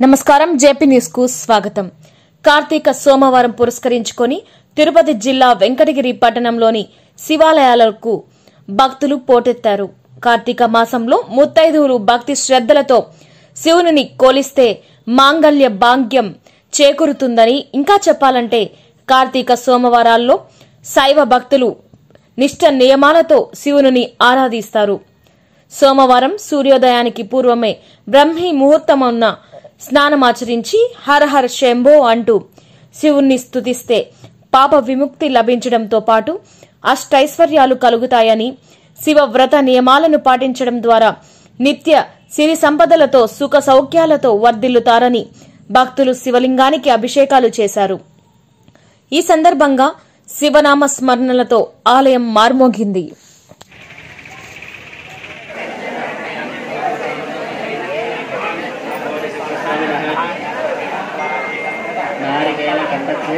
నమస్కారం JP news కు స్వాగతం కార్తీక సోమవారం పురస్కరించుకొని తిరుపతి జిల్లా వెంకటగిరి పట్టణంలోని శివాలయాలకు భక్తులు పోటెత్తారు కార్తీక మాసంలో ముత్తైదువులు భక్తి శ్రద్దలతో శివుని కోలిస్తే మాంగల్య భాగ్యం చేకూరుతుందని ఇంకా చెప్పాలంటే కార్తీక సోమవారాల్లో శైవ భక్తులు నిష్ట నియమాలతో శివుని ఆరాధిస్తారు సోమవారం సూర్యోదయానికి పూర్వమే బ్రహ్మీ ముహూర్తమున్న స్నానమాచరించి హర హర శంభో అంటూ శివుణ్ణి స్తుతిస్తే పాప విముక్తి లభించడంతో పాటు అష్టైశ్వర్యాలు కలుగుతాయని శివ వ్రత నియమాలను పాటించడం ద్వారా నిత్య సిరి సంపదలతో సుఖ సౌఖ్యాలతో వర్ధిల్లుతారని భక్తులు శివలింగానికి అభిషేకాలు చేశారు ఈ సందర్భంగా శివనామ స్మరణలతో ఆలయం మార్మోగింది నారికేళ కంఠస్య